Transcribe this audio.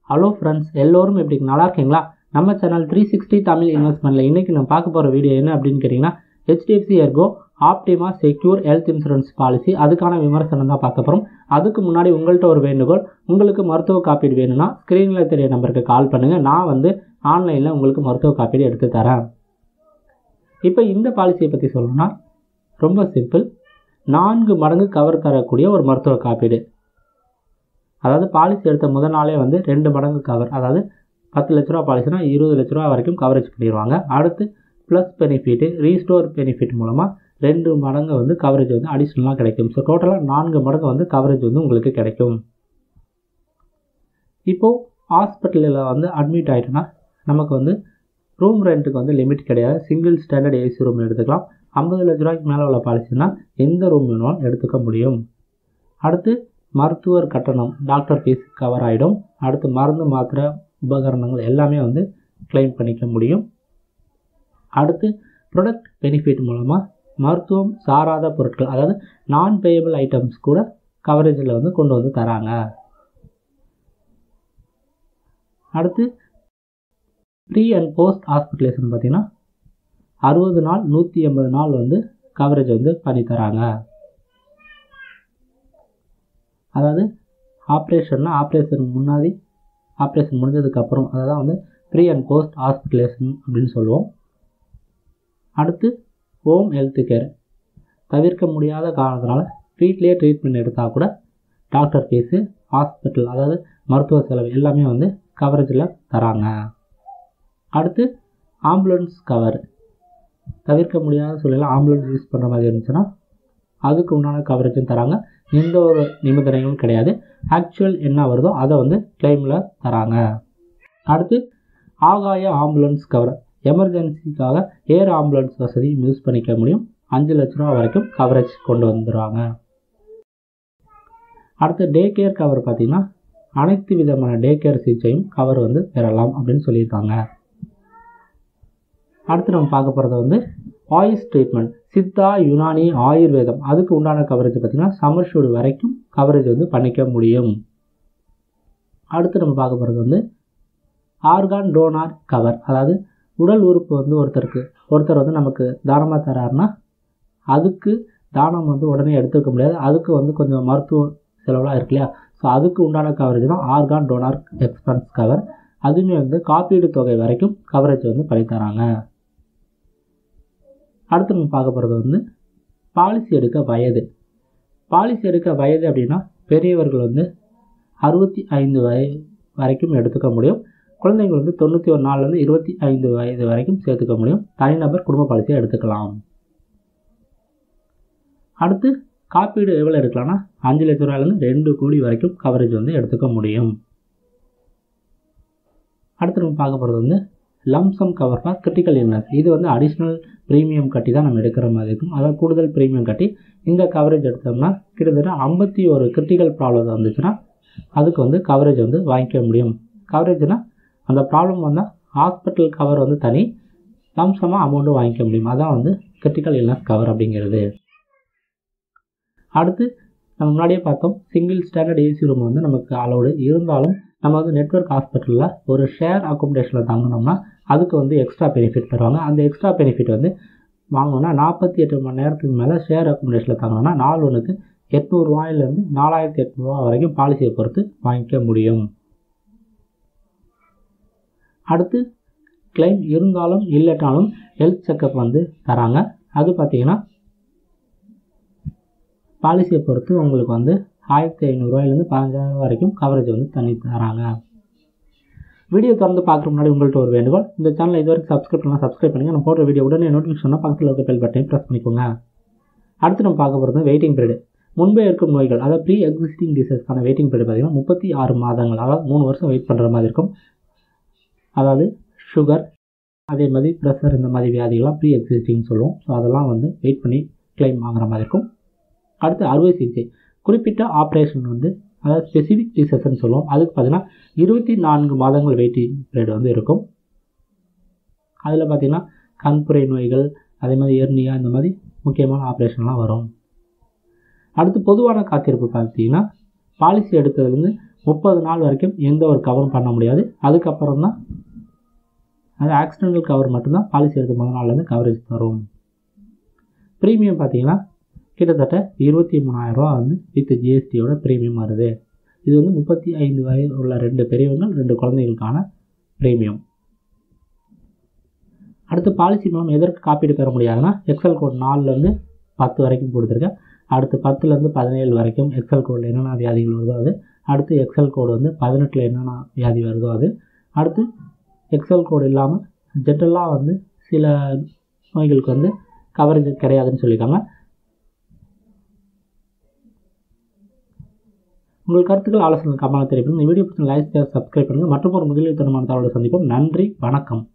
hello friends எல்லோரும் எப்படி நல்லா இருக்கீங்களா நம்ம சேனல் த்ரீ சிக்ஸ்டி தமிழ் இன்வெஸ்ட்மெண்ட்டில் இன்றைக்கி நம்ம பார்க்க போகிற வீடியோ என்ன அப்படின்னு கேட்டிங்கன்னா HDFC Ergo Optima Secure health insurance policy அதுக்கான விமர்சனம் தான் பார்க்க போகிறோம் அதுக்கு முன்னாடி உங்கள்கிட்ட ஒரு வேண்டுகோள் உங்களுக்கு மருத்துவ காப்பீடு வேணும்னா ஸ்க்ரீனில் தெரிய நம்பருக்கு கால் பண்ணுங்கள் நான் வந்து ஆன்லைனில் உங்களுக்கு மருத்துவ காப்பீடு எடுத்து தரேன் இப்போ இந்த பாலிசியை பற்றி சொல்லணும்னா ரொம்ப சிம்பிள் நான்கு மடங்கு கவர் தரக்கூடிய ஒரு மருத்துவ காப்பீடு அதாவது பாலிசி எடுத்த முதல் நாளே வந்து ரெண்டு மடங்கு கவர் அதாவது பத்து லட்ச ரூபா பாலிசினா இருபது லட்ச ரூபா வரைக்கும் கவரேஜ் பண்ணிடுவாங்க அடுத்து ப்ளஸ் பெனிஃபிட்டு ரீஸ்டோர் பெனிஃபிட் மூலமாக ரெண்டு மடங்கு வந்து கவரேஜ் வந்து அடிஷ்னலாக கிடைக்கும் ஸோ டோட்டலாக நான்கு மடங்கு வந்து கவரேஜ் வந்து உங்களுக்கு கிடைக்கும் இப்போது ஹாஸ்பிட்டலில் வந்து அட்மிட் ஆகிட்டோன்னா நமக்கு வந்து ரூம் ரெண்ட்டுக்கு வந்து லிமிட் கிடையாது சிங்கிள் ஸ்டாண்டர்ட் ஏசி ரூம் எடுத்துக்கலாம் ஐம்பது லட்ச ரூபாய்க்கு மேலே உள்ள பாலிசினா எந்த ரூம் வேணாலும் எடுத்துக்க முடியும் அடுத்து மருத்துவர் கட்டணம் டாக்டர் ஃபீஸ் கவர் ஆகிடும் அடுத்து மருந்து மாத்திரை உபகரணங்கள் எல்லாமே வந்து கிளைம் பண்ணிக்க முடியும் அடுத்து ப்ரொடக்ட் பெனிஃபிட் மூலமாக மருத்துவம் சாராத பொருட்கள் அதாவது நான் பேயபிள் ஐட்டம்ஸ் கூட கவரேஜில் வந்து கொண்டு வந்து தராங்க அடுத்து ப்ரீ அண்ட் போஸ்ட் ஹாஸ்பிட்டலேஷன் பார்த்திங்கன்னா அறுபது நாள் நூற்றி எண்பது நாள் வந்து கவரேஜ் வந்து பண்ணி தராங்க அதாவது ஆப்ரேஷன்னா ஆப்ரேஷன் முன்னாடி ஆப்ரேஷன் முடிஞ்சதுக்கப்புறம் அதை தான் வந்து ப்ரீ அண்ட் போஸ்ட் ஹாஸ்பிட்டலேஷன் அப்படின்னு சொல்லுவோம் அடுத்து ஹோம் ஹெல்த் கேர் தவிர்க்க முடியாத காரணத்தினால வீட்லேயே ட்ரீட்மெண்ட் எடுத்தால் கூட டாக்டர் ஃபீஸு ஹாஸ்பிட்டல் அதாவது மருத்துவ செலவு எல்லாமே வந்து கவரேஜில் தராங்க அடுத்து ஆம்புலன்ஸ் கவர் தவிர்க்க முடியாத சூழ்நிலை ஆம்புலன்ஸ் யூஸ் பண்ணுற மாதிரி இருந்துச்சுன்னா அதுக்கு உண்டான கவரேஜும் தராங்க எந்த ஒரு நிபந்தனைகளும் கிடையாது ஆக்சுவல் என்ன வருதோ அதை வந்து கிளைமில் தராங்க அடுத்து ஆகாய ஆம்புலன்ஸ் கவர் எமர்ஜென்சிக்காக ஏர் ஆம்புலன்ஸ் வசதி யூஸ் பண்ணிக்க முடியும் அஞ்சு லட்ச ரூபா வரைக்கும் கவரேஜ் கொண்டு வந்துடுவாங்க அடுத்து டே கேர் கவர் பார்த்திங்கன்னா அனைத்து விதமான டே கேர் சிகிச்சையும் கவர் வந்து பெறலாம் அப்படின்னு சொல்லியிருக்காங்க அடுத்து நம்ம பார்க்க போகிறது வந்து ஆயுஷ் ட்ரீட்மெண்ட் சித்தா யுனானி ஆயுர்வேதம் அதுக்கு உண்டான கவரேஜ் பார்த்திங்கன்னா சம்மர் ஷூட் வரைக்கும் கவரேஜ் வந்து பண்ணிக்க முடியும் அடுத்து நம்ம பார்க்க போகிறது வந்து ஆர்கான் டோனார் கவர் அதாவது உடல் உறுப்பு வந்து ஒருத்தருக்கு ஒருத்தர் வந்து நமக்கு தானமாக தராருன்னா அதுக்கு தானம் வந்து உடனே எடுத்துக்க முடியாது அதுக்கு வந்து கொஞ்சம் மருத்துவ செலவுலாம் இருக்கு இல்லையா ஸோ அதுக்கு உண்டான கவரேஜ் தான் ஆர்கான் டோனார் எக்ஸ்பென்ஸ் கவர் அதுவுமே வந்து காப்பீடு தொகை வரைக்கும் கவரேஜ் வந்து பண்ணி தராங்க அடுத்து நம்ம பார்க்க போகிறது வந்து பாலிசி எடுக்க வயது பாலிசி எடுக்க வயது அப்படின்னா பெரியவர்கள் வந்து அறுபத்தி ஐந்து வய வரைக்கும் எடுத்துக்க முடியும் குழந்தைங்க வந்து தொண்ணூற்றி ஒரு நாள்லேருந்து இருபத்தி ஐந்து வயது வரைக்கும் சேர்த்துக்க முடியும் தனிநபர் குடும்ப பாலிசியை எடுத்துக்கலாம் அடுத்து காப்பீடு எவ்வளோ எடுக்கலாம்னா அஞ்சு லட்ச ரூபாயிலேருந்து ரெண்டு கோடி வரைக்கும் கவரேஜ் வந்து எடுத்துக்க முடியும் அடுத்து நம்ம பார்க்க போகிறது வந்து lump sum cover for critical illness இது வந்து அடிஷ்னல் ப்ரீமியம் கட்டி தான் நம்ம எடுக்கிற மாதிரி இருக்கும் அதாவது கூடுதல் ப்ரீமியம் கட்டி இந்த கவரேஜ் எடுத்தோம்னா கிட்டத்தட்ட ஐம்பத்தி ஒரு கிரிட்டிக்கல் ப்ராப்ளம் வந்துச்சுன்னா அதுக்கு வந்து கவரேஜ் வந்து வாங்கிக்க முடியும் கவரேஜ்னால் அந்த ப்ராப்ளம் வந்தால் ஹாஸ்பிட்டல் கவர் வந்து தனி லம்சமாக அமௌண்ட்டும் வாங்கிக்க முடியும் அதான் வந்து கிரிட்டிக்கல் இல்னஸ் கவர் அப்படிங்கிறது அடுத்து நம்ம முன்னாடியே பார்த்தோம் சிங்கிள் ஸ்டாண்டர்ட் ஏசி ரூம் வந்து நமக்கு அலோடு இருந்தாலும் நம்ம வந்து நெட்ஒர்க் ஹாஸ்பிட்டலில் ஒரு ஷேர் அக்கோமடேஷனில் தங்கினோம்னா அதுக்கு வந்து எக்ஸ்ட்ரா பெனிஃபிட் தருவாங்க அந்த எக்ஸ்ட்ரா பெனிஃபிட் வந்து வாங்கணும்னா நாற்பத்தி எட்டு மணி நேரத்துக்கு மேலே ஷேர் அக்கோமடேஷனில் தங்கினோம்னா நாள் ஒன்றுக்கு எட்நூறுரூவாயிலேருந்து நாலாயிரத்தி எட்நூறுவா வரைக்கும் பாலிசியை பொறுத்து வாங்கிக்க முடியும் அடுத்து கிளைம் இருந்தாலும் இல்லட்டாலும் ஹெல்த் செக்கப் வந்து தராங்க அது பார்த்திங்கன்னா பாலிசியை பொறுத்து உங்களுக்கு வந்து ஆயிரத்தி ஐநூறுரூவாயிலேருந்து பதினஞ்சாயிரம் வரைக்கும் கவரேஜ் வந்து தனி தராங்க வீடியோ திறந்து பார்க்குற முன்னாடி உங்கள்கிட்ட ஒரு வேண்டுகோள் இந்த சேனலை இது வரைக்கும் சப்ஸ்கிரைப் பண்ணலாம் சப்ஸ்கிரைப் பண்ணுங்கள் நான் போடுற வீடியோ உடனே நோட்டிஃபிகேஷன் பக்கத்தில் இருக்க பெல் பட்டனையும் ப்ரெஸ் பண்ணிக்கோங்க அடுத்து நம்ம பார்க்க போகிறது வெயிட்டிங் பீரியட் முன்பே இருக்கும் நோய்கள் அதாவது ப்ரீ எக்ஸிஸ்டிங் டிசீஸ்க்கான வெயிட்டிங் பீரியட் பார்த்திங்கன்னா முப்பத்தி ஆறு மாதங்கள் அதாவது மூணு வருஷம் வெயிட் பண்ணுற மாதிரி இருக்கும் அதாவது சுகர் அதே மாதிரி ப்ரெஷர் இந்த மாதிரி வியாதிகள்லாம் ப்ரீ எக்ஸிஸ்டிங் சொல்லுவோம் ஸோ அதெல்லாம் வந்து வெயிட் பண்ணி கிளைம் வாங்குற மாதிரி இருக்கும் அடுத்து அறுவை சிகிச்சை குறிப்பிட்ட ஆப்ரேஷன் வந்து அதாவது ஸ்பெசிஃபிக் டிசஸ்ன்னு சொல்லுவோம் அதுக்கு பார்த்தீங்கன்னா இருபத்தி நான்கு மாதங்கள் வெயிட்டிங் பீரியட் வந்து இருக்கும் அதில் பார்த்திங்கன்னா கண்புரை நோய்கள் அதே மாதிரி எர்னியா இந்த மாதிரி முக்கியமான ஆப்ரேஷன்லாம் வரும் அடுத்து பொதுவான காத்திருப்பு பார்த்தீங்கன்னா பாலிசி எடுத்ததுலேருந்து முப்பது நாள் வரைக்கும் எந்த ஒரு கவரும் பண்ண முடியாது அதுக்கப்புறம் தான் அது ஆக்சிடென்டல் கவர் மட்டும்தான் பாலிசி எடுத்து முதல் நாள்லேருந்து கவரேஜ் தரும் ப்ரீமியம் பார்த்தீங்கன்னா கிட்டத்தட்ட இருபத்தி மூணாயிரரூவா வந்து வித் ஜிஎஸ்டியோட ப்ரீமியம் வருது இது வந்து முப்பத்தி ஐந்து வயது உள்ள ரெண்டு பெரியவங்க ரெண்டு குழந்தைகளுக்கான ப்ரீமியம் அடுத்து பாலிசி மூலம் எதற்கு காப்பீடு பெற முடியாதுன்னா எக்ஸல் கோட் நாலுலேருந்து பத்து வரைக்கும் கொடுத்துருக்கேன் அடுத்து பத்துலேருந்து பதினேழு வரைக்கும் எக்ஸல் கோடில் என்னென்ன வியாதிகள் வருதோ அது அடுத்து எக்ஸல் கோடு வந்து பதினெட்டில் என்னென்ன வியாதி வருதோ அது அடுத்து எக்ஸல் கோடு இல்லாமல் ஜென்ரலாக வந்து சில நோய்களுக்கு வந்து கவரேஜ் கிடையாதுன்னு சொல்லியிருக்காங்க உங்கள் கருத்துக்கள் ஆலோசனை கமெண்ட் தெரிவிக்கும் இந்த வீடியோ பற்றி லைக் சப்ஸ்கிரைப் பண்ணுங்கள் மற்றும் ஒரு முதலீடு தரமான தகவலை சந்திப்போம் நன்றி வணக்கம்